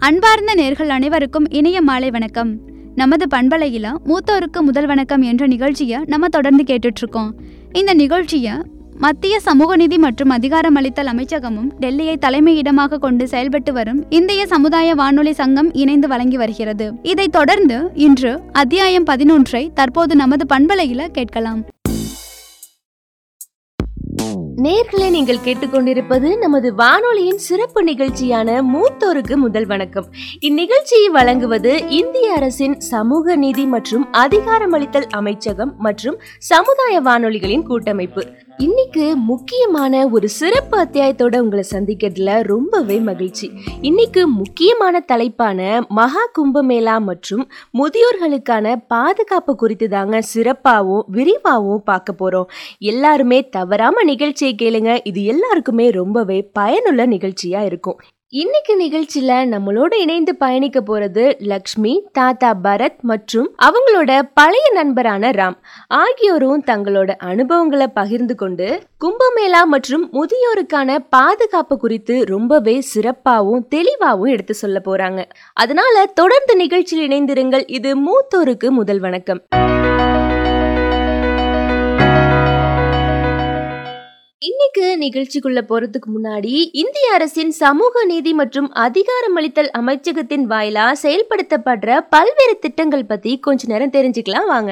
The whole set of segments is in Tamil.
அன்பார்ந்த நேர்கள் அனைவருக்கும் இனிய மாலை வணக்கம் நமது பண்பலையில மூத்தோருக்கு முதல் வணக்கம் என்ற நிகழ்ச்சியை நம்ம தொடர்ந்து கேட்டுட்டு இருக்கோம் இந்த நிகழ்ச்சியை மத்திய சமூக நீதி மற்றும் அதிகாரமளித்தல் அமைச்சகமும் டெல்லியை தலைமையிடமாக கொண்டு செயல்பட்டு வரும் இந்திய சமுதாய வானொலி சங்கம் இணைந்து வழங்கி வருகிறது இதைத் தொடர்ந்து இன்று அத்தியாயம் பதினொன்றை தற்போது நமது பண்பலையில கேட்கலாம் நேர்களை நீங்கள் கேட்டுக்கொண்டிருப்பது நமது வானொலியின் சிறப்பு நிகழ்ச்சியான மூத்தோருக்கு முதல் வணக்கம் இந்நிகழ்ச்சியை வழங்குவது இந்திய அரசின் சமூக நீதி மற்றும் அதிகாரமளித்தல் அமைச்சகம் மற்றும் சமுதாய வானொலிகளின் கூட்டமைப்பு இன்னைக்கு முக்கியமான ஒரு சிறப்பு அத்தியாயத்தோட உங்களை சந்திக்கிறதுல ரொம்பவே மகிழ்ச்சி இன்னைக்கு முக்கியமான தலைப்பான மகா கும்பமேளா மற்றும் முதியோர்களுக்கான பாதுகாப்பு குறித்து தாங்க சிறப்பாகவும் விரிவாகவும் பார்க்க போறோம் எல்லாருமே தவறாம நிகழ்ச்சியை கேளுங்க இது எல்லாருக்குமே ரொம்பவே பயனுள்ள நிகழ்ச்சியா இருக்கும் இன்னைக்கு நிகழ்ச்சியில நம்மளோட இணைந்து பயணிக்க போறது லக்ஷ்மி தாத்தா பரத் மற்றும் அவங்களோட பழைய நண்பரான ராம் ஆகியோரும் தங்களோட அனுபவங்களை பகிர்ந்து கொண்டு கும்பமேளா மற்றும் முதியோருக்கான பாதுகாப்பு குறித்து ரொம்பவே சிறப்பாகவும் தெளிவாகவும் எடுத்து சொல்ல போறாங்க அதனால தொடர்ந்து நிகழ்ச்சியில் இணைந்திருங்கள் இது மூத்தோருக்கு முதல் வணக்கம் இன்னைக்கு நிகழ்ச்சிக்குள்ள போறதுக்கு முன்னாடி இந்திய அரசின் சமூக நீதி மற்றும் அதிகாரமளித்தல் அமைச்சகத்தின் வாயிலா செயல்படுத்தப்படுற பல்வேறு திட்டங்கள் பத்தி கொஞ்ச நேரம் தெரிஞ்சுக்கலாம் வாங்க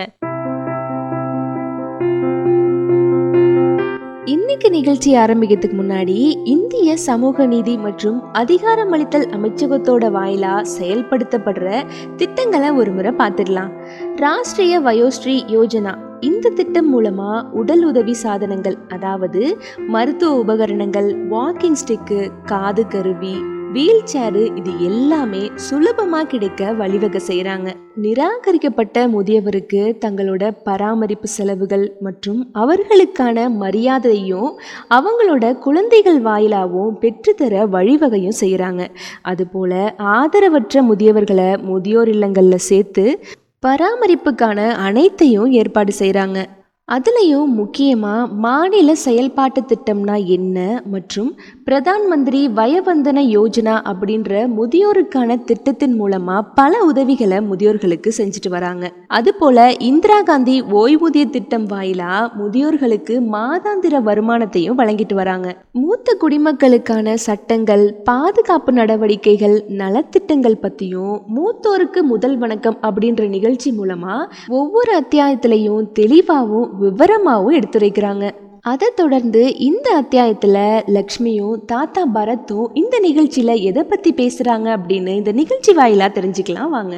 இன்னைக்கு நிகழ்ச்சி ஆரம்பிக்கிறதுக்கு முன்னாடி இந்திய சமூக நீதி மற்றும் அதிகாரமளித்தல் அமைச்சகத்தோட வாயிலா செயல்படுத்தப்படுற திட்டங்களை ஒரு முறை பார்த்துடலாம் ராஷ்டிரிய வயோஸ்ரீ யோஜனா இந்த திட்டம் மூலமா உடல் உதவி சாதனங்கள் அதாவது மருத்துவ உபகரணங்கள் வாக்கிங் ஸ்டிக்கு காது கருவி வீல் சேரு இது எல்லாமே சுலபமா கிடைக்க வழிவகை செய்யறாங்க நிராகரிக்கப்பட்ட முதியவருக்கு தங்களோட பராமரிப்பு செலவுகள் மற்றும் அவர்களுக்கான மரியாதையும் அவங்களோட குழந்தைகள் வாயிலாகவும் பெற்றுத்தர வழிவகையும் செய்கிறாங்க அதுபோல ஆதரவற்ற முதியவர்களை முதியோர் இல்லங்களில் சேர்த்து பராமரிப்புக்கான அனைத்தையும் ஏற்பாடு செய்கிறாங்க அதுலேயும் முக்கியமாக மாநில செயல்பாட்டு திட்டம்னா என்ன மற்றும் பிரதான் மந்திரி வயவந்தன யோஜனா அப்படின்ற முதியோருக்கான திட்டத்தின் மூலமாக பல உதவிகளை முதியோர்களுக்கு செஞ்சுட்டு வராங்க அதுபோல் இந்திரா காந்தி ஓய்வூதிய திட்டம் வாயிலா முதியோர்களுக்கு மாதாந்திர வருமானத்தையும் வழங்கிட்டு வராங்க மூத்த குடிமக்களுக்கான சட்டங்கள் பாதுகாப்பு நடவடிக்கைகள் நலத்திட்டங்கள் பற்றியும் மூத்தோருக்கு முதல் வணக்கம் அப்படின்ற நிகழ்ச்சி மூலமாக ஒவ்வொரு அத்தியாயத்திலையும் தெளிவாகவும் விவரமாகவும் எடுத்துரைக்கிறாங்க அதை தொடர்ந்து இந்த அத்தியாயத்தில் லக்ஷ்மியும் தாத்தா பரத்தும் இந்த நிகழ்ச்சியில் எதை பற்றி பேசுகிறாங்க அப்படின்னு இந்த நிகழ்ச்சி வாயிலாக தெரிஞ்சுக்கலாம் வாங்க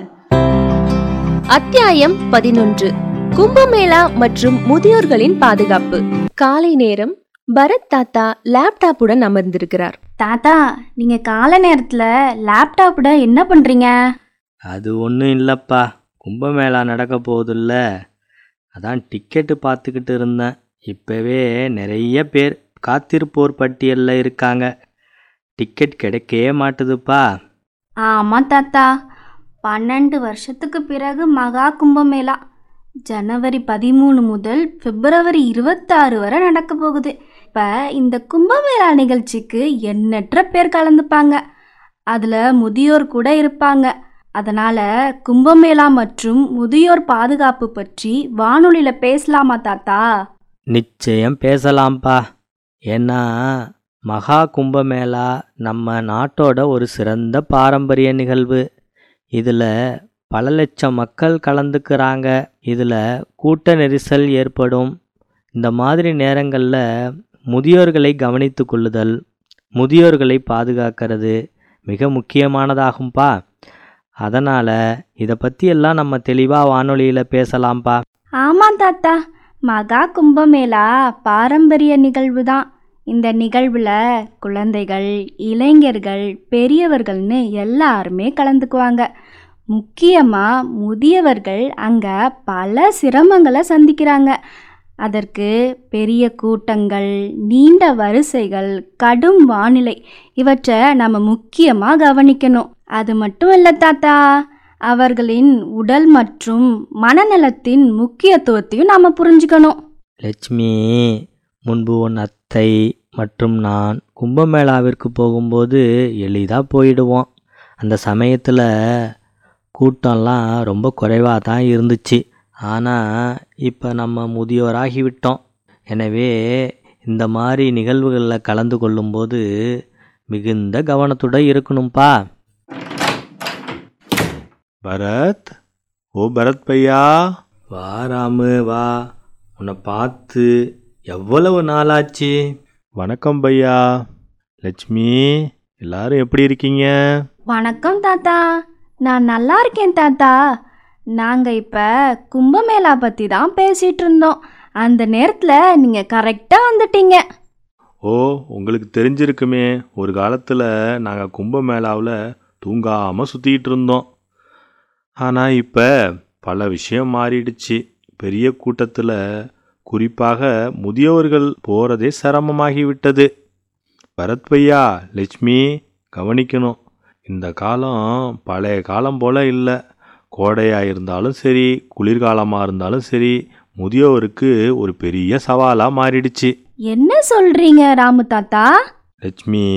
அத்தியாயம் பதினொன்று கும்பமேளா மற்றும் முதியோர்களின் பாதுகாப்பு காலை நேரம் பரத் தாத்தா லேப்டாப்புடன் அமர்ந்திருக்கிறார் தாத்தா நீங்க கால நேரத்துல லேப்டாப்ட என்ன பண்றீங்க அது ஒன்றும் இல்லைப்பா கும்பமேளா நடக்க போகுதுல்ல அதான் டிக்கெட்டு பார்த்துக்கிட்டு இருந்தேன் இப்போவே நிறைய பேர் காத்திருப்போர் பட்டியலில் இருக்காங்க டிக்கெட் கிடைக்கவே மாட்டுதுப்பா ஆமா தாத்தா பன்னெண்டு வருஷத்துக்கு பிறகு மகா கும்பமேளா ஜனவரி பதிமூணு முதல் பிப்ரவரி இருபத்தாறு வரை நடக்க போகுது இப்போ இந்த கும்பமேளா நிகழ்ச்சிக்கு எண்ணற்ற பேர் கலந்துப்பாங்க அதில் முதியோர் கூட இருப்பாங்க அதனால் கும்பமேளா மற்றும் முதியோர் பாதுகாப்பு பற்றி வானொலியில் பேசலாமா தாத்தா நிச்சயம் பேசலாம்ப்பா ஏன்னா மகா கும்பமேளா நம்ம நாட்டோட ஒரு சிறந்த பாரம்பரிய நிகழ்வு இதில் பல லட்சம் மக்கள் கலந்துக்கிறாங்க இதில் கூட்ட நெரிசல் ஏற்படும் இந்த மாதிரி நேரங்களில் முதியோர்களை கவனித்து கொள்ளுதல் முதியோர்களை பாதுகாக்கிறது மிக முக்கியமானதாகும்பா அதனால் இதை பற்றியெல்லாம் நம்ம தெளிவாக வானொலியில் பேசலாம்ப்பா ஆமாம் தாத்தா மகா கும்பமேளா பாரம்பரிய நிகழ்வு தான் இந்த நிகழ்வில் குழந்தைகள் இளைஞர்கள் பெரியவர்கள்னு எல்லாருமே கலந்துக்குவாங்க முக்கியமாக முதியவர்கள் அங்கே பல சிரமங்களை சந்திக்கிறாங்க அதற்கு பெரிய கூட்டங்கள் நீண்ட வரிசைகள் கடும் வானிலை இவற்றை நம்ம முக்கியமாக கவனிக்கணும் அது மட்டும் இல்லை தாத்தா அவர்களின் உடல் மற்றும் மனநலத்தின் முக்கியத்துவத்தையும் நாம் புரிஞ்சுக்கணும் லட்சுமி முன்பு உன் அத்தை மற்றும் நான் கும்பமேளாவிற்கு போகும்போது எளிதாக போயிடுவோம் அந்த சமயத்தில் கூட்டம்லாம் ரொம்ப குறைவாக தான் இருந்துச்சு ஆனால் இப்போ நம்ம முதியோராகி விட்டோம் எனவே இந்த மாதிரி நிகழ்வுகளில் கலந்து கொள்ளும்போது மிகுந்த கவனத்துடன் இருக்கணும்ப்பா பரத் ஓ பரத் பையா வா ராமு வா உன்னை பார்த்து எவ்வளவு நாளாச்சு வணக்கம் பையா லட்சுமி எல்லாரும் எப்படி இருக்கீங்க வணக்கம் தாத்தா நான் நல்லா இருக்கேன் தாத்தா நாங்கள் இப்போ கும்பமேளா பற்றி தான் பேசிகிட்டு இருந்தோம் அந்த நேரத்தில் நீங்கள் கரெக்டாக வந்துட்டீங்க ஓ உங்களுக்கு தெரிஞ்சிருக்குமே ஒரு காலத்தில் நாங்கள் கும்பமேளாவில் தூங்காமல் சுற்றிக்கிட்டு இருந்தோம் ஆனால் இப்போ பல விஷயம் மாறிடுச்சு பெரிய கூட்டத்தில் குறிப்பாக முதியோர்கள் போகிறதே சிரமமாகி விட்டது பரத் பையா லட்சுமி கவனிக்கணும் இந்த காலம் பழைய காலம் போல் இல்லை கோடையாக இருந்தாலும் சரி குளிர்காலமாக இருந்தாலும் சரி முதியோருக்கு ஒரு பெரிய சவாலாக மாறிடுச்சு என்ன சொல்கிறீங்க ராமு தாத்தா லட்சுமி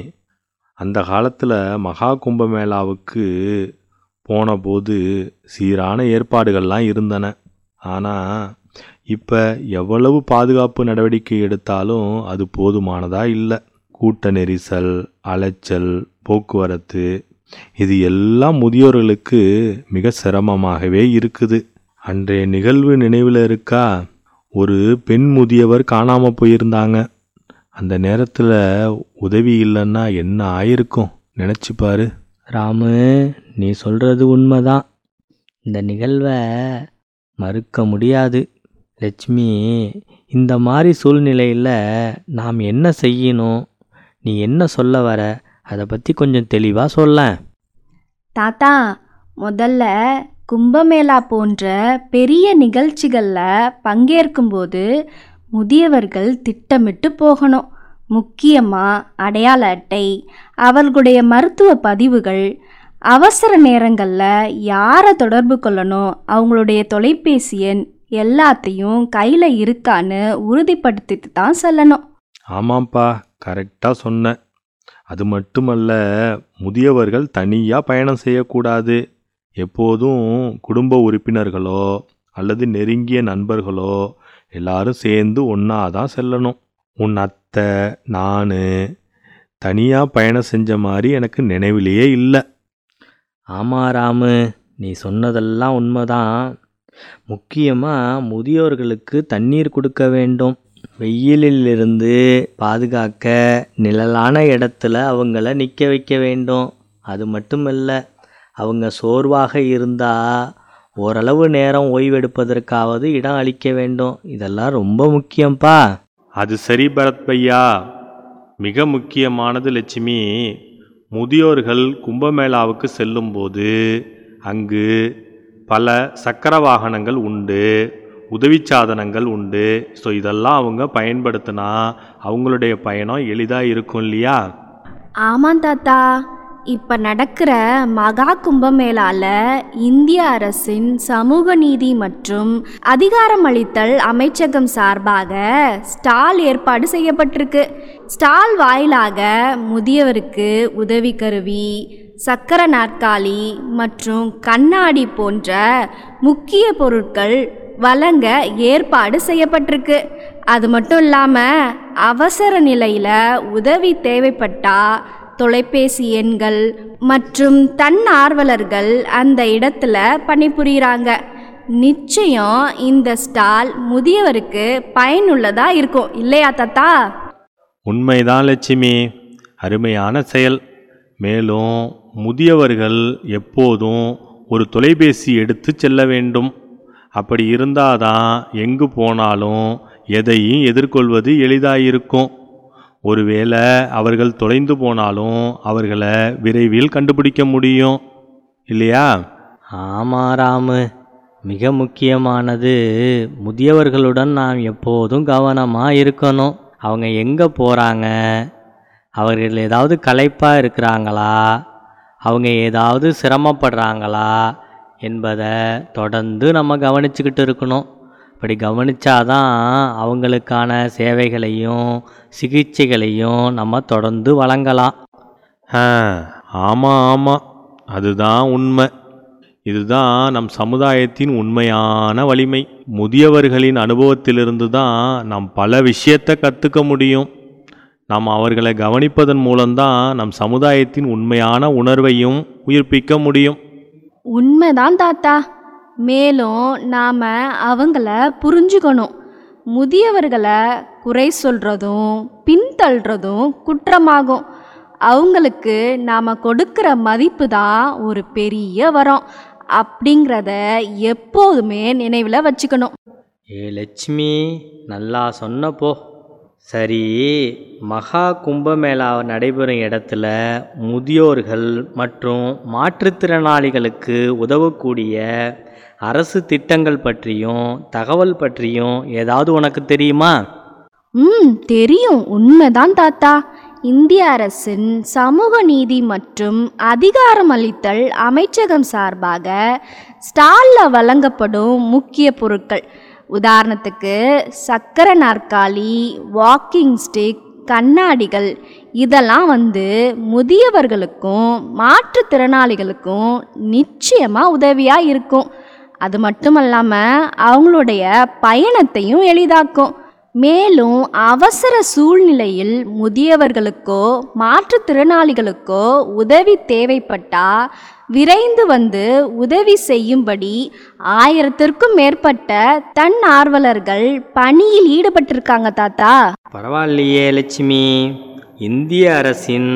அந்த காலத்தில் மகா கும்பமேளாவுக்கு போன போது சீரான ஏற்பாடுகள்லாம் இருந்தன ஆனால் இப்போ எவ்வளவு பாதுகாப்பு நடவடிக்கை எடுத்தாலும் அது போதுமானதாக இல்லை கூட்ட நெரிசல் அலைச்சல் போக்குவரத்து இது எல்லாம் முதியோர்களுக்கு மிக சிரமமாகவே இருக்குது அன்றைய நிகழ்வு நினைவில் இருக்கா ஒரு பெண் முதியவர் காணாமல் போயிருந்தாங்க அந்த நேரத்தில் உதவி இல்லைன்னா என்ன ஆயிருக்கும் நினச்சி பாரு ராமு நீ சொல்கிறது உண்மைதான் இந்த நிகழ்வை மறுக்க முடியாது லட்சுமி இந்த மாதிரி சூழ்நிலையில் நாம் என்ன செய்யணும் நீ என்ன சொல்ல வர அதை பற்றி கொஞ்சம் தெளிவாக சொல்லேன் தாத்தா முதல்ல கும்பமேளா போன்ற பெரிய நிகழ்ச்சிகளில் பங்கேற்கும்போது முதியவர்கள் திட்டமிட்டு போகணும் முக்கியமாக அடையாள அட்டை அவர்களுடைய மருத்துவ பதிவுகள் அவசர நேரங்களில் யாரை தொடர்பு கொள்ளணும் அவங்களுடைய தொலைபேசி எண் எல்லாத்தையும் கையில் இருக்கான்னு உறுதிப்படுத்திட்டு தான் செல்லணும் ஆமாம்ப்பா கரெக்டாக சொன்ன அது மட்டுமல்ல முதியவர்கள் தனியாக பயணம் செய்யக்கூடாது எப்போதும் குடும்ப உறுப்பினர்களோ அல்லது நெருங்கிய நண்பர்களோ எல்லாரும் சேர்ந்து ஒன்றா தான் செல்லணும் உன் அத்தை நான் தனியாக பயணம் செஞ்ச மாதிரி எனக்கு நினைவிலேயே இல்லை ஆமாம் ராமு நீ சொன்னதெல்லாம் உண்மைதான் முக்கியமாக முதியோர்களுக்கு தண்ணீர் கொடுக்க வேண்டும் வெயிலிலிருந்து பாதுகாக்க நிழலான இடத்துல அவங்கள நிற்க வைக்க வேண்டும் அது மட்டுமல்ல அவங்க சோர்வாக இருந்தால் ஓரளவு நேரம் ஓய்வெடுப்பதற்காவது இடம் அளிக்க வேண்டும் இதெல்லாம் ரொம்ப முக்கியம்ப்பா அது சரி பரத் பையா மிக முக்கியமானது லட்சுமி முதியோர்கள் கும்பமேளாவுக்கு செல்லும்போது அங்கு பல சக்கர வாகனங்கள் உண்டு உதவி சாதனங்கள் உண்டு ஸோ இதெல்லாம் அவங்க பயன்படுத்தினா அவங்களுடைய பயணம் எளிதாக இருக்கும் இல்லையா ஆமாம் தாத்தா இப்போ நடக்கிற மகா கும்பமேளால இந்திய அரசின் சமூக நீதி மற்றும் அதிகாரமளித்தல் அமைச்சகம் சார்பாக ஸ்டால் ஏற்பாடு செய்யப்பட்டிருக்கு ஸ்டால் வாயிலாக முதியவருக்கு உதவி கருவி சக்கர நாற்காலி மற்றும் கண்ணாடி போன்ற முக்கிய பொருட்கள் வழங்க ஏற்பாடு செய்யப்பட்டிருக்கு அது மட்டும் இல்லாமல் அவசர நிலையில் உதவி தேவைப்பட்டா தொலைபேசி எண்கள் மற்றும் தன்னார்வலர்கள் அந்த இடத்துல பணிபுரிகிறாங்க நிச்சயம் இந்த ஸ்டால் முதியவருக்கு பயனுள்ளதா இருக்கும் இல்லையா தாத்தா உண்மைதான் லட்சுமி அருமையான செயல் மேலும் முதியவர்கள் எப்போதும் ஒரு தொலைபேசி எடுத்து செல்ல வேண்டும் அப்படி இருந்தாதான் எங்கு போனாலும் எதையும் எதிர்கொள்வது எளிதாயிருக்கும் ஒருவேளை அவர்கள் தொலைந்து போனாலும் அவர்களை விரைவில் கண்டுபிடிக்க முடியும் இல்லையா ஆமாம் ராமு மிக முக்கியமானது முதியவர்களுடன் நாம் எப்போதும் கவனமாக இருக்கணும் அவங்க எங்கே போகிறாங்க அவர்கள் ஏதாவது களைப்பாக இருக்கிறாங்களா அவங்க ஏதாவது சிரமப்படுறாங்களா என்பதை தொடர்ந்து நம்ம கவனிச்சுக்கிட்டு இருக்கணும் அப்படி கவனிச்சாதான் அவங்களுக்கான சேவைகளையும் சிகிச்சைகளையும் நம்ம தொடர்ந்து வழங்கலாம் ஆ ஆமாம் ஆமாம் அதுதான் உண்மை இதுதான் நம் சமுதாயத்தின் உண்மையான வலிமை முதியவர்களின் அனுபவத்திலிருந்து தான் நாம் பல விஷயத்தை கற்றுக்க முடியும் நாம் அவர்களை கவனிப்பதன் மூலம்தான் நம் சமுதாயத்தின் உண்மையான உணர்வையும் உயிர்ப்பிக்க முடியும் உண்மைதான் தாத்தா மேலும் நாம் அவங்கள புரிஞ்சுக்கணும் முதியவர்களை குறை சொல்கிறதும் பின்தள்ளுறதும் குற்றமாகும் அவங்களுக்கு நாம் கொடுக்குற மதிப்பு தான் ஒரு பெரிய வரம் அப்படிங்கிறத எப்போதுமே நினைவில் வச்சுக்கணும் ஏ லட்சுமி நல்லா சொன்னப்போ சரி மகா கும்பமேளா நடைபெறும் இடத்துல முதியோர்கள் மற்றும் மாற்றுத்திறனாளிகளுக்கு உதவக்கூடிய அரசு திட்டங்கள் பற்றியும் தகவல் பற்றியும் ஏதாவது உனக்கு தெரியுமா ம் தெரியும் உண்மைதான் தாத்தா இந்திய அரசின் சமூக நீதி மற்றும் அதிகாரமளித்தல் அமைச்சகம் சார்பாக ஸ்டாலில் வழங்கப்படும் முக்கிய பொருட்கள் உதாரணத்துக்கு சக்கர நாற்காலி வாக்கிங் ஸ்டிக் கண்ணாடிகள் இதெல்லாம் வந்து முதியவர்களுக்கும் மாற்றுத்திறனாளிகளுக்கும் நிச்சயமாக உதவியாக இருக்கும் அது மட்டும் இல்லாமல் அவங்களுடைய பயணத்தையும் எளிதாக்கும் மேலும் அவசர சூழ்நிலையில் முதியவர்களுக்கோ மாற்றுத்திறனாளிகளுக்கோ உதவி தேவைப்பட்டா விரைந்து வந்து உதவி செய்யும்படி ஆயிரத்திற்கும் மேற்பட்ட தன்னார்வலர்கள் பணியில் ஈடுபட்டிருக்காங்க தாத்தா பரவாயில்லையே லட்சுமி இந்திய அரசின்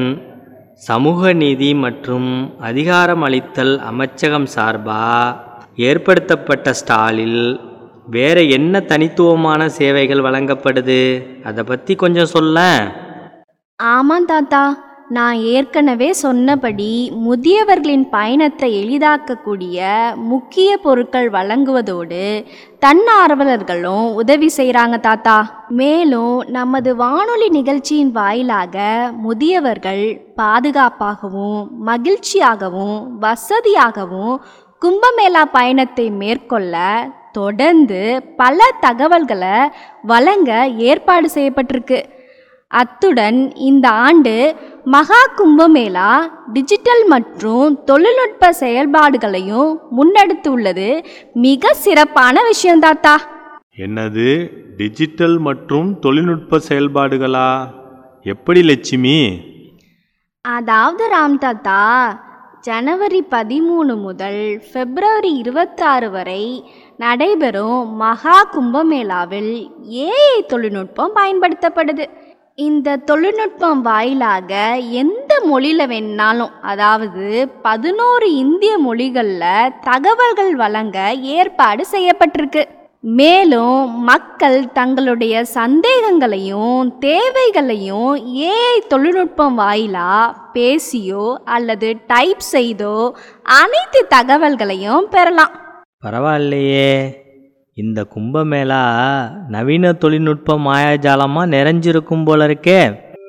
சமூக நீதி மற்றும் அதிகாரமளித்தல் அமைச்சகம் சார்பாக ஏற்படுத்தப்பட்ட ஸ்டாலில் வேற என்ன தனித்துவமான சேவைகள் வழங்கப்படுது அதை பற்றி கொஞ்சம் சொல்லேன் ஆமாம் தாத்தா நான் ஏற்கனவே சொன்னபடி முதியவர்களின் பயணத்தை எளிதாக்கக்கூடிய முக்கிய பொருட்கள் வழங்குவதோடு தன்னார்வலர்களும் உதவி செய்கிறாங்க தாத்தா மேலும் நமது வானொலி நிகழ்ச்சியின் வாயிலாக முதியவர்கள் பாதுகாப்பாகவும் மகிழ்ச்சியாகவும் வசதியாகவும் கும்பமேளா பயணத்தை மேற்கொள்ள தொடர்ந்து பல தகவல்களை வழங்க ஏற்பாடு செய்யப்பட்டிருக்கு அத்துடன் இந்த ஆண்டு மகா கும்பமேளா டிஜிட்டல் மற்றும் தொழில்நுட்ப செயல்பாடுகளையும் முன்னெடுத்துள்ளது மிக சிறப்பான விஷயம் தாத்தா என்னது டிஜிட்டல் மற்றும் தொழில்நுட்ப செயல்பாடுகளா எப்படி லட்சுமி அதாவது ராம் தாத்தா ஜனவரி பதிமூணு முதல் பிப்ரவரி இருபத்தாறு வரை நடைபெறும் மகா கும்பமேளாவில் ஏஐ தொழில்நுட்பம் பயன்படுத்தப்படுது இந்த தொழில்நுட்பம் வாயிலாக எந்த மொழியில் வேணாலும் அதாவது பதினோரு இந்திய மொழிகளில் தகவல்கள் வழங்க ஏற்பாடு செய்யப்பட்டிருக்கு மேலும் மக்கள் தங்களுடைய சந்தேகங்களையும் தேவைகளையும் ஏஐ தொழில்நுட்பம் வாயிலா பேசியோ அல்லது டைப் செய்தோ அனைத்து தகவல்களையும் பெறலாம் பரவாயில்லையே இந்த கும்பமேளா நவீன தொழில்நுட்ப மாயாஜாலமாக நிறைஞ்சிருக்கும் போல இருக்கே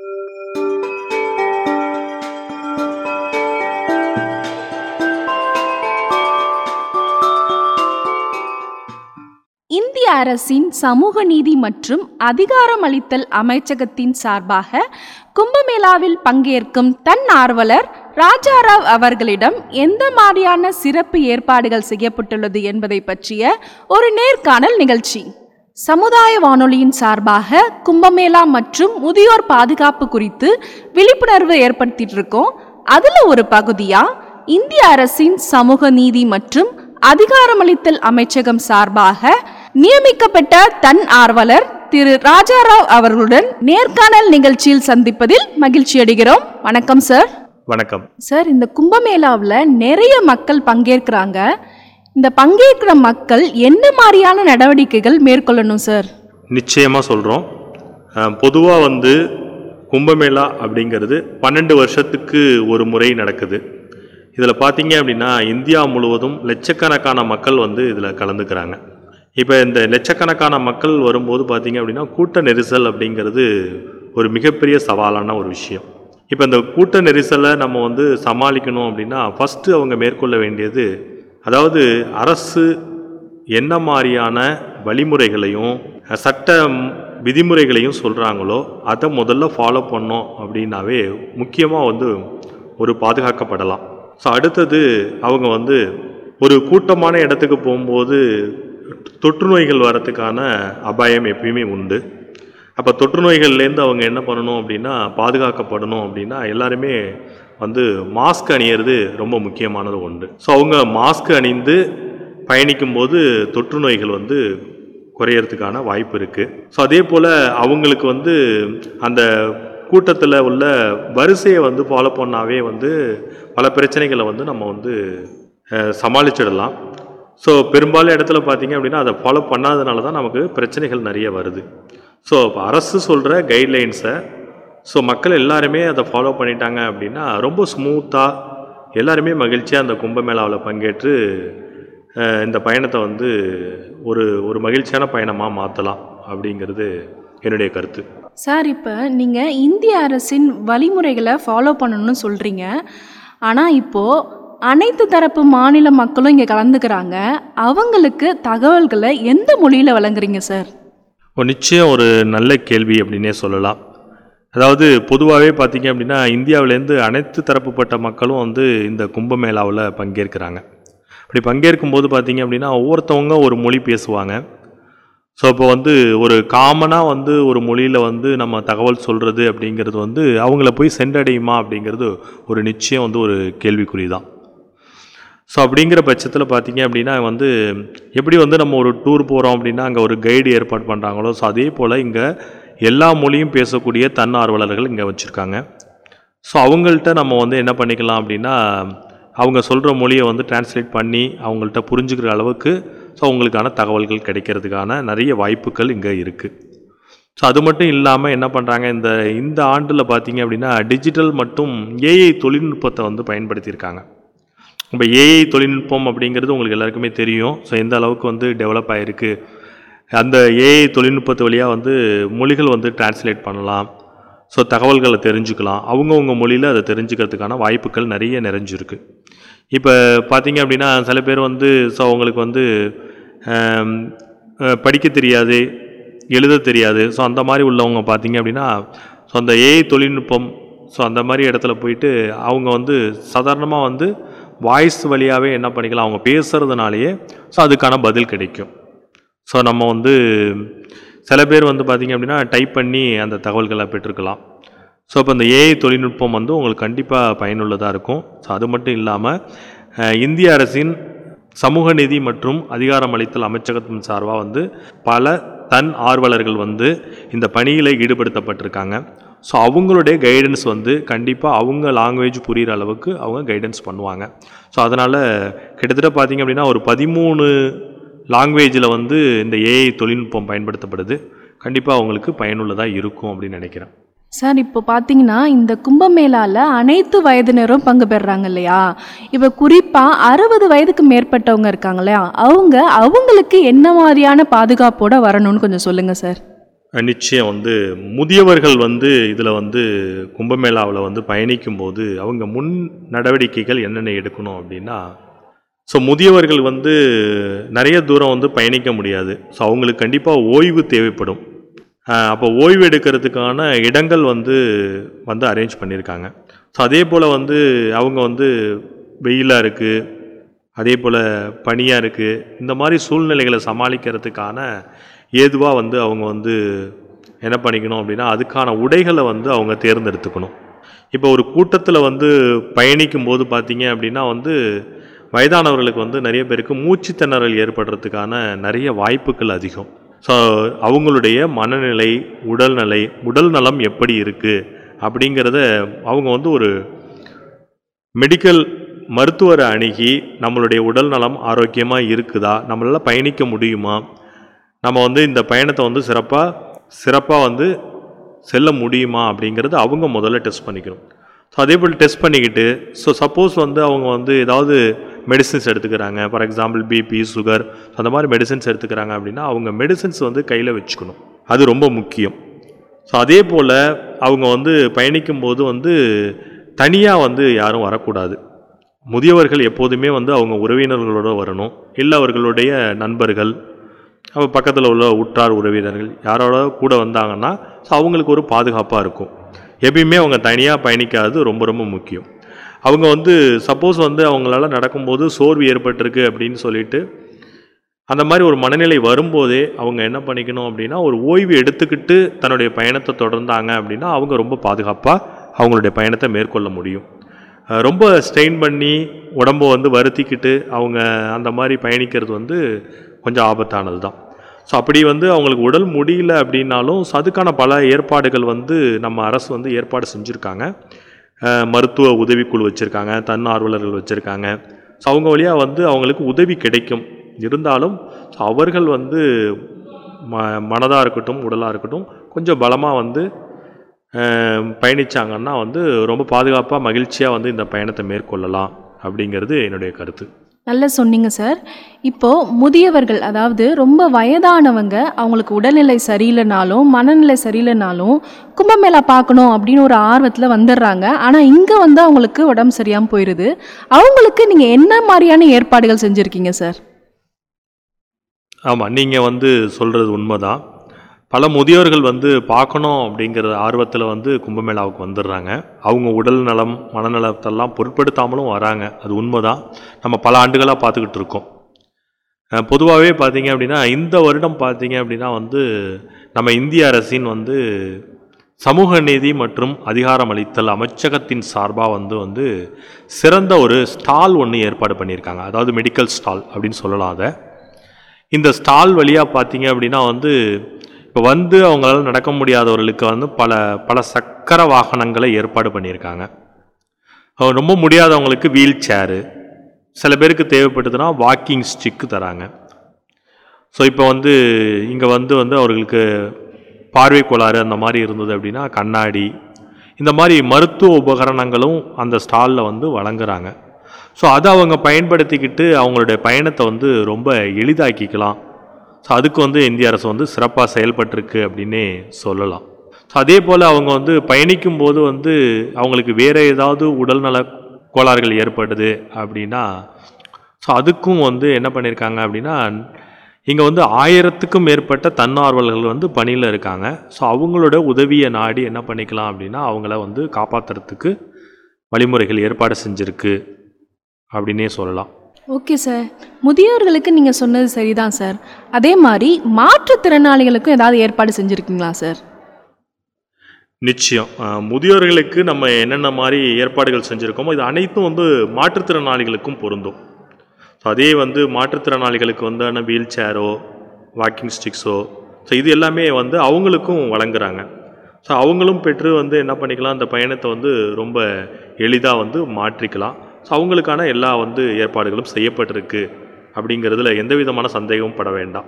இந்திய அரசின் சமூக நீதி மற்றும் அதிகாரமளித்தல் அமைச்சகத்தின் சார்பாக கும்பமேளாவில் பங்கேற்கும் தன்னார்வலர் ராஜாராவ் அவர்களிடம் எந்த மாதிரியான சிறப்பு ஏற்பாடுகள் செய்யப்பட்டுள்ளது என்பதை பற்றிய ஒரு நேர்காணல் நிகழ்ச்சி சமுதாய வானொலியின் சார்பாக கும்பமேளா மற்றும் முதியோர் பாதுகாப்பு குறித்து விழிப்புணர்வு ஏற்படுத்திட்டு இருக்கோம் அதுல ஒரு பகுதியா இந்திய அரசின் சமூக நீதி மற்றும் அதிகாரமளித்தல் அமைச்சகம் சார்பாக நியமிக்கப்பட்ட தன் ஆர்வலர் திரு ராஜாராவ் அவர்களுடன் நேர்காணல் நிகழ்ச்சியில் சந்திப்பதில் மகிழ்ச்சி அடைகிறோம் வணக்கம் சார் வணக்கம் சார் இந்த கும்பமேளாவில் நிறைய மக்கள் பங்கேற்கிறாங்க இந்த பங்கேற்கிற மக்கள் என்ன மாதிரியான நடவடிக்கைகள் மேற்கொள்ளணும் சார் நிச்சயமாக சொல்கிறோம் பொதுவாக வந்து கும்பமேளா அப்படிங்கிறது பன்னெண்டு வருஷத்துக்கு ஒரு முறை நடக்குது இதில் பார்த்தீங்க அப்படின்னா இந்தியா முழுவதும் லட்சக்கணக்கான மக்கள் வந்து இதில் கலந்துக்கிறாங்க இப்போ இந்த லட்சக்கணக்கான மக்கள் வரும்போது பார்த்தீங்க அப்படின்னா கூட்ட நெரிசல் அப்படிங்கிறது ஒரு மிகப்பெரிய சவாலான ஒரு விஷயம் இப்போ இந்த கூட்ட நெரிசலை நம்ம வந்து சமாளிக்கணும் அப்படின்னா ஃபஸ்ட்டு அவங்க மேற்கொள்ள வேண்டியது அதாவது அரசு என்ன மாதிரியான வழிமுறைகளையும் சட்ட விதிமுறைகளையும் சொல்கிறாங்களோ அதை முதல்ல ஃபாலோ பண்ணோம் அப்படின்னாவே முக்கியமாக வந்து ஒரு பாதுகாக்கப்படலாம் ஸோ அடுத்தது அவங்க வந்து ஒரு கூட்டமான இடத்துக்கு போகும்போது தொற்று நோய்கள் வரத்துக்கான அபாயம் எப்பயுமே உண்டு அப்போ தொற்று நோய்கள்லேருந்து அவங்க என்ன பண்ணணும் அப்படின்னா பாதுகாக்கப்படணும் அப்படின்னா எல்லாருமே வந்து மாஸ்க் அணியிறது ரொம்ப முக்கியமானது ஒன்று ஸோ அவங்க மாஸ்க் அணிந்து பயணிக்கும்போது தொற்று நோய்கள் வந்து குறையறதுக்கான வாய்ப்பு இருக்குது ஸோ அதே போல் அவங்களுக்கு வந்து அந்த கூட்டத்தில் உள்ள வரிசையை வந்து ஃபாலோ பண்ணாவே வந்து பல பிரச்சனைகளை வந்து நம்ம வந்து அஹ், சமாளிச்சிடலாம் ஸோ பெரும்பாலும் இடத்துல பார்த்தீங்க அப்படின்னா அதை ஃபாலோ பண்ணாதனால தான் நமக்கு பிரச்சனைகள் நிறைய வருது ஸோ இப்போ அரசு சொல்கிற கைட்லைன்ஸை ஸோ மக்கள் எல்லாருமே அதை ஃபாலோ பண்ணிட்டாங்க அப்படின்னா ரொம்ப ஸ்மூத்தாக எல்லாருமே மகிழ்ச்சியாக அந்த கும்பமேளாவில் பங்கேற்று அஹ், இந்த பயணத்தை வந்து ஒரு ஒரு மகிழ்ச்சியான பயணமாக மாற்றலாம் அப்படிங்கிறது என்னுடைய கருத்து சார் இப்போ நீங்கள் இந்திய அரசின் வழிமுறைகளை ஃபாலோ பண்ணணும்னு சொல்கிறீங்க ஆனால் இப்போது அனைத்து தரப்பு மாநில மக்களும் இங்கே கலந்துக்கிறாங்க அவங்களுக்கு தகவல்களை எந்த மொழியில் வழங்குறீங்க சார் ஒரு நிச்சயம் ஒரு நல்ல கேள்வி அப்படின்னே சொல்லலாம் அதாவது பொதுவாகவே பார்த்தீங்க அப்படின்னா இந்தியாவிலேருந்து அனைத்து தரப்புப்பட்ட மக்களும் வந்து இந்த கும்பமேளாவில் பங்கேற்கிறாங்க அப்படி பங்கேற்கும் போது பார்த்தீங்க அப்படின்னா ஒவ்வொருத்தவங்க ஒரு மொழி பேசுவாங்க ஸோ இப்போ வந்து ஒரு காமனாக வந்து ஒரு மொழியில் வந்து நம்ம தகவல் சொல்கிறது அப்படிங்கிறது வந்து அவங்கள போய் சென்றடையுமா அப்படிங்கிறது ஒரு நிச்சயம் வந்து ஒரு கேள்விக்குறி தான் ஸோ அப்படிங்கிற பட்சத்தில் பார்த்தீங்க அப்படின்னா வந்து எப்படி வந்து நம்ம ஒரு டூர் போகிறோம் அப்படின்னா அங்கே ஒரு கைடு ஏற்பாடு பண்ணுறாங்களோ ஸோ அதே போல் இங்கே எல்லா மொழியும் பேசக்கூடிய தன்னார்வலர்கள் இங்கே வச்சுருக்காங்க ஸோ அவங்கள்ட்ட நம்ம வந்து என்ன பண்ணிக்கலாம் அப்படின்னா அவங்க சொல்கிற மொழியை வந்து டிரான்ஸ்லேட் பண்ணி அவங்கள்ட்ட புரிஞ்சுக்கிற அளவுக்கு ஸோ அவங்களுக்கான தகவல்கள் கிடைக்கிறதுக்கான நிறைய வாய்ப்புகள் இங்கே இருக்குது ஸோ அது மட்டும் இல்லாமல் என்ன பண்ணுறாங்க இந்த இந்த ஆண்டில் பார்த்தீங்க அப்படின்னா டிஜிட்டல் மற்றும் ஏஐ தொழில்நுட்பத்தை வந்து பயன்படுத்தியிருக்காங்க இப்போ ஏஐ தொழில்நுட்பம் அப்படிங்கிறது உங்களுக்கு எல்லாருக்குமே தெரியும் ஸோ எந்த அளவுக்கு வந்து டெவலப் ஆகிருக்கு அந்த ஏஐ தொழில்நுட்பத்து வழியாக வந்து மொழிகள் வந்து டிரான்ஸ்லேட் பண்ணலாம் ஸோ தகவல்களை தெரிஞ்சுக்கலாம் அவங்கவுங்க மொழியில் அதை தெரிஞ்சுக்கிறதுக்கான வாய்ப்புகள் நிறைய நிறைஞ்சிருக்கு இப்போ பார்த்தீங்க அப்படின்னா சில பேர் வந்து ஸோ அவங்களுக்கு வந்து ஆம், அஹ், படிக்க தெரியாது எழுத தெரியாது ஸோ அந்த மாதிரி உள்ளவங்க பார்த்தீங்க அப்படின்னா ஸோ அந்த ஏஐ தொழில்நுட்பம் ஸோ அந்த மாதிரி இடத்துல போயிட்டு அவங்க வந்து சாதாரணமாக வந்து வாய்ஸ் வழியாகவே என்ன பண்ணிக்கலாம் அவங்க பேசுகிறதுனாலேயே ஸோ அதுக்கான பதில் கிடைக்கும் ஸோ நம்ம வந்து சில பேர் வந்து பார்த்திங்க அப்படின்னா டைப் பண்ணி அந்த தகவல்களை பெற்றுக்கலாம் ஸோ இப்போ இந்த ஏஐ தொழில்நுட்பம் வந்து உங்களுக்கு கண்டிப்பாக பயனுள்ளதாக இருக்கும் ஸோ அது மட்டும் இல்லாமல் அஹ், இந்திய அரசின் சமூக நீதி மற்றும் அதிகாரமளித்தல் அமைச்சகத்தின் சார்பாக வந்து பல தன் ஆர்வலர்கள் வந்து இந்த பணியில் ஈடுபடுத்தப்பட்டிருக்காங்க ஸோ அவங்களுடைய கைடன்ஸ் வந்து கண்டிப்பாக அவங்க லாங்குவேஜ் புரிகிற அளவுக்கு அவங்க கைடன்ஸ் பண்ணுவாங்க ஸோ அதனால் கிட்டத்தட்ட பார்த்தீங்க அப்படின்னா ஒரு பதிமூணு லாங்குவேஜில் வந்து இந்த ஏஐ தொழில்நுட்பம் பயன்படுத்தப்படுது கண்டிப்பாக அவங்களுக்கு பயனுள்ளதாக இருக்கும் அப்படின்னு நினைக்கிறேன் சார் இப்போ பார்த்தீங்கன்னா இந்த கும்பமேளால அனைத்து வயதினரும் பங்கு பெறுறாங்க இல்லையா இப்போ குறிப்பாக அறுபது வயதுக்கு மேற்பட்டவங்க இருக்காங்க இல்லையா அவங்க அவங்களுக்கு என்ன மாதிரியான பாதுகாப்போட வரணும்னு கொஞ்சம் சொல்லுங்கள் சார் நிச்சயம் வந்து முதியவர்கள் வந்து இதில் வந்து கும்பமேளாவில் வந்து பயணிக்கும்போது அவங்க முன் நடவடிக்கைகள் என்னென்ன எடுக்கணும் அப்படின்னா ஸோ முதியவர்கள் வந்து நிறைய தூரம் வந்து பயணிக்க முடியாது ஸோ அவங்களுக்கு கண்டிப்பாக ஓய்வு தேவைப்படும் அப்போ ஓய்வு எடுக்கிறதுக்கான இடங்கள் வந்து வந்து அரேஞ்ச் பண்ணியிருக்காங்க ஸோ அதே போல் வந்து அவங்க வந்து வெயிலாக இருக்குது அதே போல் பனியாக இருக்குது இந்த மாதிரி சூழ்நிலைகளை சமாளிக்கிறதுக்கான ஏதுவாக வந்து அவங்க வந்து என்ன பண்ணிக்கணும் அப்படின்னா அதுக்கான உடைகளை வந்து அவங்க தேர்ந்தெடுத்துக்கணும் இப்போ ஒரு கூட்டத்தில் வந்து பயணிக்கும் போது பார்த்தீங்க அப்படின்னா வந்து வயதானவர்களுக்கு வந்து நிறைய பேருக்கு மூச்சு திணறல் ஏற்படுறதுக்கான நிறைய வாய்ப்புகள் அதிகம் ஸோ அவங்களுடைய மனநிலை உடல்நிலை உடல் நலம் எப்படி இருக்குது அப்படிங்கிறத அவங்க வந்து ஒரு மெடிக்கல் மருத்துவரை அணுகி நம்மளுடைய உடல் நலம் ஆரோக்கியமாக இருக்குதா நம்மளால் பயணிக்க முடியுமா நம்ம வந்து இந்த பயணத்தை வந்து சிறப்பாக சிறப்பாக வந்து செல்ல முடியுமா அப்படிங்கிறது அவங்க முதல்ல டெஸ்ட் பண்ணிக்கணும் ஸோ அதே போல் டெஸ்ட் பண்ணிக்கிட்டு ஸோ சப்போஸ் வந்து அவங்க வந்து ஏதாவது மெடிசின்ஸ் எடுத்துக்கிறாங்க ஃபார் எக்ஸாம்பிள் பிபி சுகர் அந்த மாதிரி மெடிசின்ஸ் எடுத்துக்கிறாங்க அப்படின்னா அவங்க மெடிசின்ஸ் வந்து கையில் வச்சுக்கணும் அது ரொம்ப முக்கியம் ஸோ அதே போல் அவங்க வந்து பயணிக்கும்போது வந்து தனியாக வந்து யாரும் வரக்கூடாது முதியவர்கள் எப்போதுமே வந்து அவங்க உறவினர்களோட வரணும் இல்லை அவர்களுடைய நண்பர்கள் அப்போ பக்கத்தில் உள்ள உற்றார் உறவினர்கள் யாரோட கூட வந்தாங்கன்னா ஸோ அவங்களுக்கு ஒரு பாதுகாப்பாக இருக்கும் எப்பயுமே அவங்க தனியாக பயணிக்காதது ரொம்ப ரொம்ப முக்கியம் அவங்க வந்து சப்போஸ் வந்து அவங்களால நடக்கும்போது சோர்வு ஏற்பட்டிருக்கு அப்படின்னு சொல்லிட்டு அந்த மாதிரி ஒரு மனநிலை வரும்போதே அவங்க என்ன பண்ணிக்கணும் அப்படின்னா ஒரு ஓய்வு எடுத்துக்கிட்டு தன்னுடைய பயணத்தை தொடர்ந்தாங்க அப்படின்னா அவங்க ரொம்ப பாதுகாப்பாக அவங்களுடைய பயணத்தை மேற்கொள்ள முடியும் அஹ் ரொம்ப ஸ்ட்ரெயின் பண்ணி உடம்பை வந்து வருத்திக்கிட்டு அவங்க அந்த மாதிரி பயணிக்கிறது வந்து கொஞ்சம் ஆபத்தானது தான் ஸோ அப்படி வந்து அவங்களுக்கு உடல் முடியல அப்படின்னாலும் so அதுக்கான பல ஏற்பாடுகள் வந்து நம்ம அரசு வந்து ஏற்பாடு செஞ்சுருக்காங்க அஹ் மருத்துவ உதவிக்குழு வச்சுருக்காங்க தன்னார்வலர்கள் வச்சுருக்காங்க ஸோ அவங்க வழியாக வந்து அவங்களுக்கு உதவி கிடைக்கும் இருந்தாலும் ஸோ அவர்கள் வந்து ம மனதாக இருக்கட்டும் உடலாக இருக்கட்டும் கொஞ்சம் பலமாக வந்து அஹ், பயணிச்சாங்கன்னா வந்து ரொம்ப பாதுகாப்பாக மகிழ்ச்சியாக வந்து இந்த பயணத்தை மேற்கொள்ளலாம் அப்படிங்கிறது என்னுடைய கருத்து நல்லா சொன்னீங்க சார் இப்போ முதியவர்கள் அதாவது ரொம்ப வயதானவங்க அவங்களுக்கு உடல்நிலை சரியில்லைனாலும் மனநிலை சரியில்லைனாலும் கும்பமேளா பார்க்கணும் அப்படின்னு ஒரு ஆர்வத்தில் வந்துடுறாங்க ஆனால் இங்கே வந்து அவங்களுக்கு உடம்பு சரியாமல் போயிடுது அவங்களுக்கு நீங்கள் என்ன மாதிரியான ஏற்பாடுகள் செஞ்சுருக்கீங்க சார் ஆமாம் நீங்கள் வந்து சொல்கிறது உண்மைதான் பல முதியோர்கள் வந்து பார்க்கணும் அப்படிங்கிற ஆர்வத்தில் வந்து கும்பமேளாவுக்கு வந்துடுறாங்க அவங்க உடல் நலம் மனநலத்தெல்லாம் பொருட்படுத்தாமலும் வராங்க அது உண்மைதான் நம்ம பல ஆண்டுகளாக பார்த்துக்கிட்டு இருக்கோம் பொதுவாகவே பார்த்தீங்க அப்படின்னா இந்த வருடம் பார்த்தீங்க அப்படின்னா வந்து நம்ம இந்திய அரசின் வந்து சமூக நீதி மற்றும் அதிகாரமளித்தல் அமைச்சகத்தின் சார்பாக வந்து வந்து சிறந்த ஒரு ஸ்டால் ஒன்று ஏற்பாடு பண்ணியிருக்காங்க அதாவது மெடிக்கல் ஸ்டால் அப்படின்னு சொல்லலாம் அதை இந்த ஸ்டால் வழியாக பார்த்தீங்க அப்படின்னா வந்து இப்போ வந்து அவங்களால நடக்க முடியாதவர்களுக்கு வந்து பல பல சக்கர வாகனங்களை ஏற்பாடு பண்ணியிருக்காங்க அஹ் ரொம்ப முடியாதவங்களுக்கு வீல் சேரு சில பேருக்கு தேவைப்படுதுன்னா வாக்கிங் ஸ்டிக்கு தராங்க ஸோ இப்போ வந்து இங்கே வந்து வந்து அவர்களுக்கு பார்வை கோளாறு அந்த மாதிரி இருந்தது அப்படின்னா கண்ணாடி இந்த மாதிரி மருத்துவ உபகரணங்களும் அந்த ஸ்டாலில் வந்து வழங்குறாங்க ஸோ அதை அவங்க பயன்படுத்திக்கிட்டு அவங்களுடைய பயணத்தை வந்து ரொம்ப எளிதாக்கிக்கலாம் ஸோ அதுக்கு வந்து இந்திய அரசு வந்து சிறப்பாக செயல்பட்டிருக்கு அப்படின்னே சொல்லலாம் ஸோ அதே போல் அவங்க வந்து பயணிக்கும் போது வந்து அவங்களுக்கு வேறு ஏதாவது உடல்நல கோளாறுகள் ஏற்படுது அப்படின்னா ஸோ அதுக்கும் வந்து என்ன பண்ணியிருக்காங்க அப்படின்னா இங்கே வந்து ஆயிரத்துக்கும் மேற்பட்ட தன்னார்வலர்கள் வந்து பணியில் இருக்காங்க ஸோ அவங்களோட உதவியை நாடி என்ன பண்ணிக்கலாம் அப்படின்னா அவங்கள வந்து காப்பாற்றுறதுக்கு வழிமுறைகள் ஏற்பாடு செஞ்சுருக்கு அப்படின்னே சொல்லலாம் ஓகே சார் முதியோர்களுக்கு நீங்கள் சொன்னது சரிதான் சார் அதே மாதிரி மாற்றுத்திறனாளிகளுக்கும் ஏதாவது ஏற்பாடு செஞ்சுருக்கீங்களா சார் நிச்சயம் அஹ், முதியோர்களுக்கு நம்ம என்னென்ன மாதிரி ஏற்பாடுகள் செஞ்சுருக்கோமோ இது அனைத்தும் வந்து மாற்றுத்திறனாளிகளுக்கும் பொருந்தும் ஸோ அதே வந்து மாற்றுத்திறனாளிகளுக்கு வந்தான வீல் சேரோ வாக்கிங் ஸ்டிக்ஸோ ஸோ இது எல்லாமே வந்து அவங்களுக்கும் வழங்குறாங்க ஸோ அவங்களும் பெற்று வந்து என்ன பண்ணிக்கலாம் அந்த பயணத்தை வந்து ரொம்ப எளிதாக வந்து மாற்றிக்கலாம் ஸோ அவங்களுக்கான எல்லா வந்து ஏற்பாடுகளும் செய்யப்பட்டிருக்கு அப்படிங்கிறதுல எந்த விதமான சந்தேகமும் பட வேண்டாம்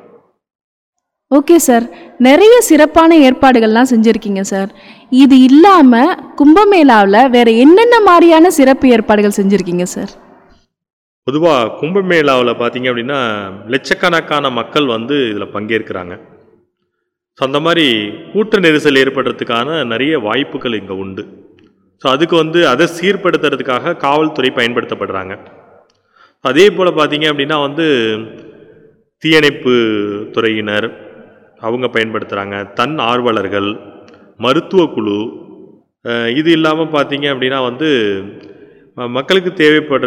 ஓகே சார் நிறைய சிறப்பான ஏற்பாடுகள்லாம் செஞ்சுருக்கீங்க சார் இது இல்லாமல் கும்பமேளாவில் வேறு என்னென்ன மாதிரியான சிறப்பு ஏற்பாடுகள் செஞ்சுருக்கீங்க சார் பொதுவாக கும்பமேளாவில் பார்த்தீங்க அப்படின்னா லட்சக்கணக்கான மக்கள் வந்து இதில் பங்கேற்கிறாங்க ஸோ அந்த மாதிரி கூட்ட நெரிசல் ஏற்படுறதுக்கான நிறைய வாய்ப்புகள் இங்கே உண்டு ஸோ அதுக்கு வந்து அதை சீர்படுத்துறதுக்காக காவல்துறை பயன்படுத்தப்படுறாங்க அதே போல் பார்த்தீங்க அப்படின்னா வந்து தீயணைப்பு துறையினர் அவங்க பயன்படுத்துகிறாங்க தன் ஆர்வலர்கள் மருத்துவ குழு அஹ் இது இல்லாமல் பார்த்தீங்க அப்படின்னா வந்து ம- மக்களுக்கு தேவைப்படுற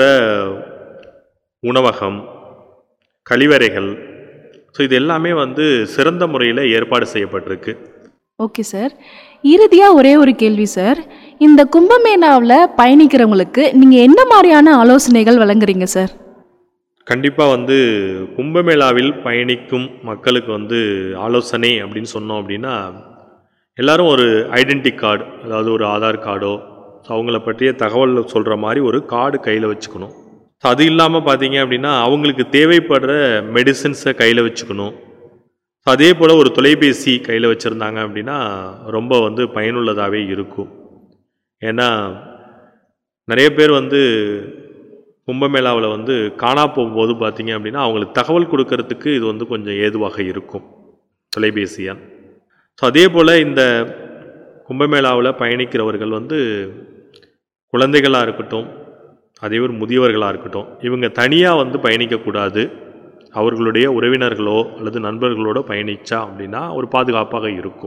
உணவகம் கழிவறைகள் ஸோ இது எல்லாமே வந்து சிறந்த முறையில் ஏற்பாடு செய்யப்பட்டிருக்கு ஓகே சார் இறுதியாக ஒரே ஒரு கேள்வி சார் இந்த கும்பமேளாவில் பயணிக்கிறவங்களுக்கு நீங்கள் என்ன மாதிரியான ஆலோசனைகள் வழங்குறீங்க சார் கண்டிப்பாக வந்து கும்பமேளாவில் பயணிக்கும் மக்களுக்கு வந்து ஆலோசனை அப்படின்னு சொன்னோம் அப்படின்னா எல்லாரும் ஒரு ஐடென்டி கார்டு அதாவது ஒரு ஆதார் கார்டோ ஸோ அவங்கள பற்றிய தகவல் சொல்கிற மாதிரி ஒரு கார்டு கையில் வச்சுக்கணும் ஸோ அது இல்லாமல் பார்த்தீங்க அப்படின்னா அவங்களுக்கு தேவைப்படுற மெடிசின்ஸை கையில் வச்சுக்கணும் ஸோ அதே போல் ஒரு தொலைபேசி கையில் வச்சுருந்தாங்க அப்படின்னா ரொம்ப வந்து பயனுள்ளதாகவே இருக்கும் ஏன்னா நிறைய பேர் வந்து கும்பமேளாவில் வந்து காணா போகும்போது பார்த்தீங்க அப்படின்னா அவங்களுக்கு தகவல் கொடுக்கறதுக்கு இது வந்து கொஞ்சம் ஏதுவாக இருக்கும் தொலைபேசியால் ஸோ அதே போல் இந்த கும்பமேளாவில் பயணிக்கிறவர்கள் வந்து குழந்தைகளாக இருக்கட்டும் அதே ஒரு முதியவர்களாக இருக்கட்டும் இவங்க தனியாக வந்து பயணிக்கக்கூடாது அவர்களுடைய உறவினர்களோ அல்லது நண்பர்களோட பயணிச்சா அப்படின்னா ஒரு பாதுகாப்பாக இருக்கும்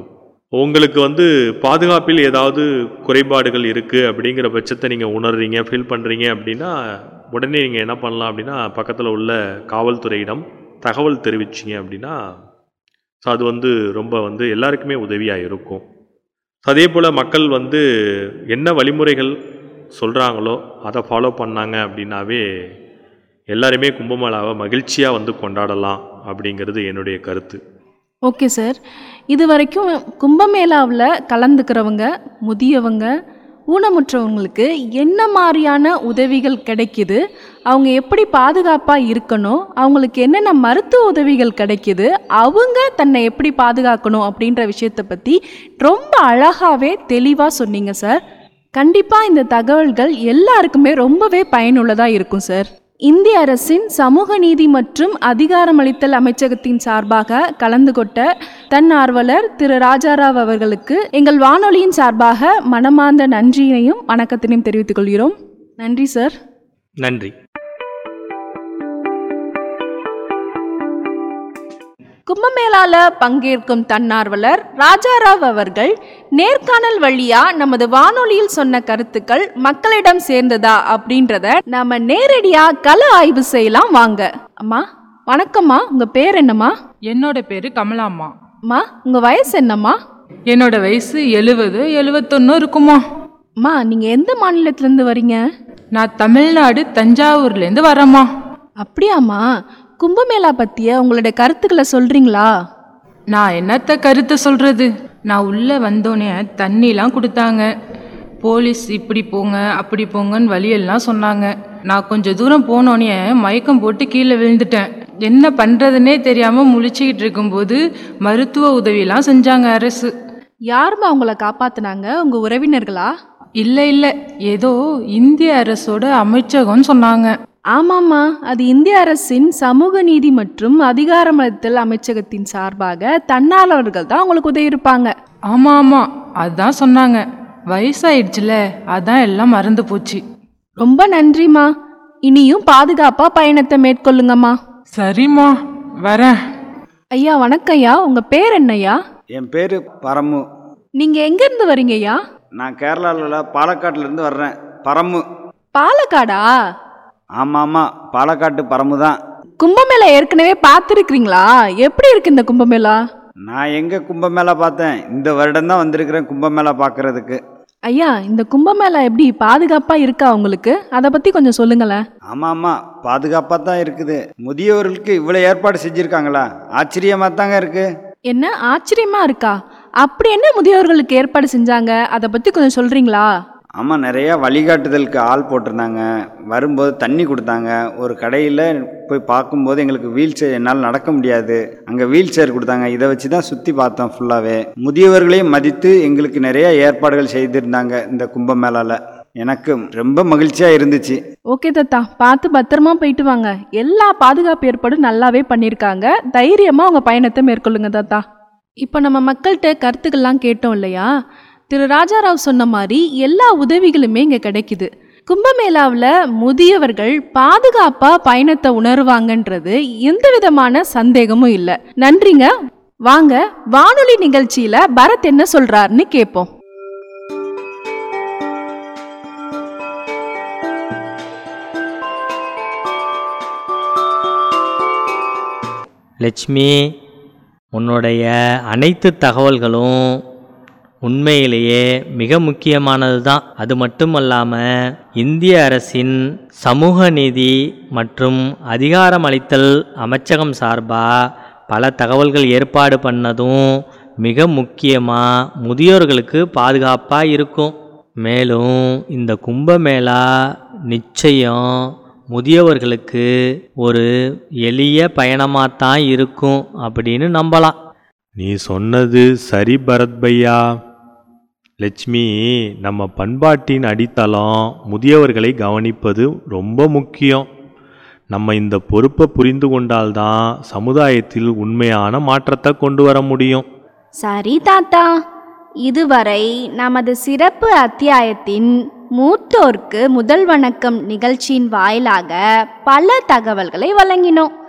உங்களுக்கு வந்து பாதுகாப்பில் ஏதாவது குறைபாடுகள் இருக்குது அப்படிங்கிற பட்சத்தை நீங்கள் உணர்றீங்க ஃபீல் பண்ணுறீங்க அப்படின்னா உடனே நீங்கள் என்ன பண்ணலாம் அப்படின்னா பக்கத்தில் உள்ள காவல்துறையிடம் தகவல் தெரிவிச்சிங்க அப்படின்னா ஸோ அது வந்து ரொம்ப வந்து எல்லாருக்குமே உதவியாக இருக்கும் அதே போல் மக்கள் வந்து என்ன வழிமுறைகள் சொல்கிறாங்களோ அதை ஃபாலோ பண்ணாங்க அப்படின்னாவே எல்லாருமே கும்பமேளாவை மகிழ்ச்சியாக வந்து கொண்டாடலாம் அப்படிங்கிறது என்னுடைய கருத்து ஓகே சார் இது வரைக்கும் கும்பமேளாவில் கலந்துக்கிறவங்க முதியவங்க ஊனமுற்றவங்களுக்கு என்ன மாதிரியான உதவிகள் கிடைக்குது அவங்க எப்படி பாதுகாப்பாக இருக்கணும் அவங்களுக்கு என்னென்ன மருத்துவ உதவிகள் கிடைக்குது அவங்க தன்னை எப்படி பாதுகாக்கணும் அப்படின்ற விஷயத்தை பற்றி ரொம்ப அழகாகவே தெளிவாக சொன்னீங்க சார் கண்டிப்பாக இந்த தகவல்கள் எல்லாருக்குமே ரொம்பவே பயனுள்ளதாக இருக்கும் சார் இந்திய அரசின் சமூக நீதி மற்றும் அதிகாரமளித்தல் அமைச்சகத்தின் சார்பாக கலந்து கொண்ட தன்னார்வலர் திரு ராஜாராவ் அவர்களுக்கு எங்கள் வானொலியின் சார்பாக மனமார்ந்த நன்றியினையும் வணக்கத்தினையும் தெரிவித்துக் கொள்கிறோம் நன்றி சார் நன்றி கும்பமேளால பங்கேற்கும் தன்னார்வலர் ராஜாராவ் அவர்கள் நேர்காணல் வழியா நமது வானொலியில் சொன்ன கருத்துக்கள் மக்களிடம் சேர்ந்ததா அப்படின்றத நாம நேரடியா கள ஆய்வு செய்யலாம் வாங்க அம்மா வணக்கம்மா உங்க பேர் என்னம்மா என்னோட பேரு கமலாம்மா அம்மா உங்க வயசு என்னம்மா என்னோட வயசு எழுவது எழுவத்தொன்னு இருக்குமா அம்மா நீங்க எந்த மாநிலத்திலேருந்து வரீங்க நான் தமிழ்நாடு தஞ்சாவூர்லேருந்து வரேம்மா அப்படியாம்மா கும்பமேளா பத்திய உங்களுடைய கருத்துக்களை சொல்றீங்களா நான் என்னத்த கருத்தை சொல்றது நான் உள்ள வந்தோடனே தண்ணிலாம் கொடுத்தாங்க போலீஸ் இப்படி போங்க அப்படி போங்கன்னு வழியெல்லாம் சொன்னாங்க நான் கொஞ்சம் தூரம் போனோடனே மயக்கம் போட்டு கீழே விழுந்துட்டேன் என்ன பண்றதுனே தெரியாம முழிச்சுக்கிட்டு இருக்கும்போது மருத்துவ உதவியெல்லாம் செஞ்சாங்க அரசு யாரும்மா உங்களை காப்பாத்துனாங்க உங்க உறவினர்களா இல்லை இல்லை ஏதோ இந்திய அரசோட அமைச்சகம்னு சொன்னாங்க ஆமாம்மா அது இந்திய அரசின் சமூக நீதி மற்றும் அதிகாரமளித்தல் அமைச்சகத்தின் சார்பாக தன்னார்வலர்கள் தான் உங்களுக்கு உதவி இருப்பாங்க ஆமா ஆமா அதான் சொன்னாங்க வயசாயிடுச்சுல அதான் எல்லாம் மறந்து போச்சு ரொம்ப நன்றிம்மா இனியும் பாதுகாப்பா பயணத்தை மேற்கொள்ளுங்கம்மா சரிம்மா வரேன் ஐயா வணக்கம் ஐயா உங்க பேர் என்னய்யா என் பேர் பரமு நீங்க எங்க இருந்து வரீங்க ஐயா நான் கேரளாவில் பாலக்காட்டிலேருந்து வர்றேன் பரமு பாலக்காடா ஆமாம் ஆமாம் பாலக்காட்டு பரமு தான் கும்பமேளா ஏற்கனவே பார்த்துருக்கிறீங்களா எப்படி இருக்கு இந்த கும்பமேளா நான் எங்கே கும்பமேளா பார்த்தேன் இந்த வருடம் தான் வந்திருக்கிறேன் கும்பமேளா பார்க்குறதுக்கு ஐயா இந்த கும்பமேளா எப்படி பாதுகாப்பா இருக்கா உங்களுக்கு அதை பத்தி கொஞ்சம் சொல்லுங்களேன் ஆமாம் ஆமாம் பாதுகாப்பாக தான் இருக்குது முதியவர்களுக்கு இவ்வளோ ஏற்பாடு செஞ்சுருக்காங்களா ஆச்சரியமாக தாங்க இருக்குது என்ன ஆச்சரியமா இருக்கா அப்படி என்ன முதியோர்களுக்கு ஏற்பாடு செஞ்சாங்க அதை பத்தி கொஞ்சம் சொல்றீங்களா ஆமாம் நிறையா வழிகாட்டுதலுக்கு ஆள் போட்டிருந்தாங்க வரும்போது தண்ணி கொடுத்தாங்க ஒரு கடையில் போய் பார்க்கும்போது எங்களுக்கு வீல் சேர் என்னால் நடக்க முடியாது அங்கே வீல் சேர் கொடுத்தாங்க இதை வச்சு தான் சுற்றி பார்த்தோம் ஃபுல்லாகவே முதியவர்களையும் மதித்து எங்களுக்கு நிறைய ஏற்பாடுகள் செய்திருந்தாங்க இந்த கும்பமேளாவில் எனக்கு ரொம்ப மகிழ்ச்சியாக இருந்துச்சு ஓகே தத்தா பார்த்து பத்திரமா போயிட்டு வாங்க எல்லா பாதுகாப்பு ஏற்பாடும் நல்லாவே பண்ணியிருக்காங்க தைரியமா உங்க பயணத்தை மேற்கொள்ளுங்க தாத்தா இப்போ நம்ம மக்கள்கிட்ட கருத்துக்கள்லாம் கேட்டோம் இல்லையா திரு ராஜாராவ் சொன்ன மாதிரி எல்லா உதவிகளுமே இங்கே கிடைக்குது கும்பமேளாவில் முதியவர்கள் பாதுகாப்பா பயணத்தை உணருவாங்கன்றது எந்த விதமான சந்தேகமும் இல்லை நன்றிங்க வாங்க வானொலி நிகழ்ச்சியில பரத் என்ன சொல்றாருன்னு கேட்போம் லட்சுமி உன்னுடைய அனைத்து தகவல்களும் உண்மையிலேயே மிக முக்கியமானது தான் அது மட்டுமல்லாமல் இந்திய அரசின் சமூக நீதி மற்றும் அதிகாரமளித்தல் அமைச்சகம் சார்பாக பல தகவல்கள் ஏற்பாடு பண்ணதும் மிக முக்கியமாக முதியோர்களுக்கு பாதுகாப்பாக இருக்கும் மேலும் இந்த கும்பமேளா நிச்சயம் முதியவர்களுக்கு ஒரு எளிய பயணமாக தான் இருக்கும் அப்படின்னு நம்பலாம் நீ சொன்னது சரி பரத் பையா லட்சுமி நம்ம பண்பாட்டின் அடித்தளம் முதியவர்களை கவனிப்பது ரொம்ப முக்கியம் நம்ம இந்த பொறுப்பை புரிந்து கொண்டால்தான் சமுதாயத்தில் உண்மையான மாற்றத்தை கொண்டு வர முடியும் சரி தாத்தா இதுவரை நமது சிறப்பு அத்தியாயத்தின் மூத்தோர்க்கு முதல் வணக்கம் நிகழ்ச்சியின் வாயிலாக பல தகவல்களை வழங்கினோம்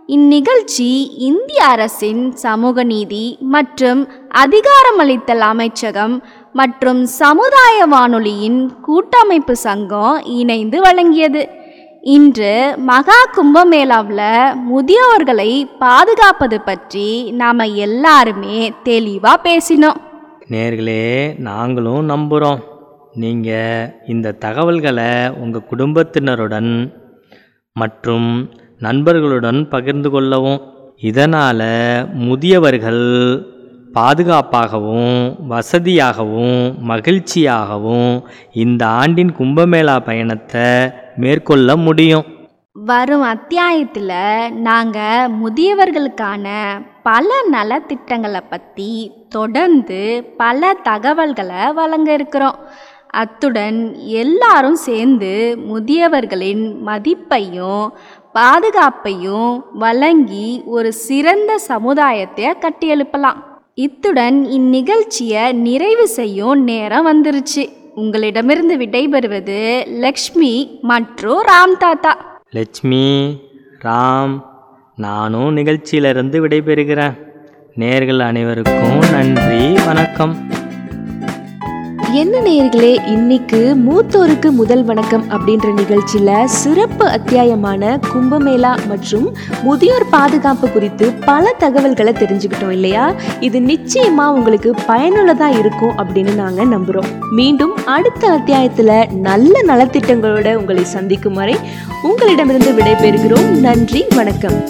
இந்நிகழ்ச்சி இந்திய அரசின் சமூக நீதி மற்றும் அதிகாரமளித்தல் அமைச்சகம் மற்றும் சமுதாய வானொலியின் கூட்டமைப்பு சங்கம் இணைந்து வழங்கியது இன்று மகா கும்பமேளாவில் முதியோர்களை பாதுகாப்பது பற்றி நாம் எல்லாருமே தெளிவாக பேசினோம் நேர்களே நாங்களும் நம்புகிறோம் நீங்கள் இந்த தகவல்களை உங்கள் குடும்பத்தினருடன் மற்றும் நண்பர்களுடன் பகிர்ந்து கொள்ளவும் இதனால் முதியவர்கள் பாதுகாப்பாகவும் வசதியாகவும் மகிழ்ச்சியாகவும் இந்த ஆண்டின் கும்பமேளா பயணத்தை மேற்கொள்ள முடியும் வரும் அத்தியாயத்தில் நாங்கள் முதியவர்களுக்கான பல நலத்திட்டங்களை பற்றி தொடர்ந்து பல தகவல்களை வழங்க இருக்கிறோம் அத்துடன் எல்லாரும் சேர்ந்து முதியவர்களின் மதிப்பையும் பாதுகாப்பையும் வழங்கி ஒரு சிறந்த சமுதாயத்தை கட்டியெழுப்பலாம் இத்துடன் இந்நிகழ்ச்சியை நிறைவு செய்யும் நேரம் வந்துருச்சு உங்களிடமிருந்து விடைபெறுவது லக்ஷ்மி மற்றும் ராம் தாத்தா லட்சுமி ராம் நானும் நிகழ்ச்சியிலிருந்து விடைபெறுகிறேன் நேர்கள் அனைவருக்கும் நன்றி வணக்கம் என்ன நேயர்களே இன்னைக்கு மூத்தோருக்கு முதல் வணக்கம் அப்படின்ற நிகழ்ச்சியில சிறப்பு அத்தியாயமான கும்பமேளா மற்றும் முதியோர் பாதுகாப்பு குறித்து பல தகவல்களை தெரிஞ்சுக்கிட்டோம் இல்லையா இது நிச்சயமா உங்களுக்கு பயனுள்ளதா இருக்கும் அப்படின்னு நாங்க நம்புறோம் மீண்டும் அடுத்த அத்தியாயத்துல நல்ல நலத்திட்டங்களோட உங்களை சந்திக்கும் வரை உங்களிடமிருந்து விடைபெறுகிறோம் நன்றி வணக்கம்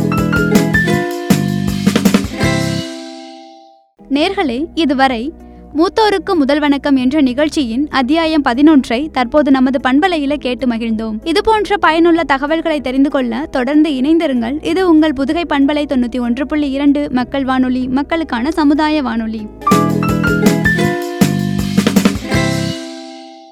நேர்களே இதுவரை மூத்தோருக்கு முதல் வணக்கம் என்ற நிகழ்ச்சியின் அத்தியாயம் பதினொன்றை தற்போது நமது பண்பலையில கேட்டு மகிழ்ந்தோம் இது போன்ற பயனுள்ள தகவல்களை தெரிந்து கொள்ள தொடர்ந்து இணைந்திருங்கள் இது உங்கள் புதுகை பண்பலை தொண்ணூத்தி ஒன்று புள்ளி இரண்டு மக்கள் வானொலி மக்களுக்கான சமுதாய வானொலி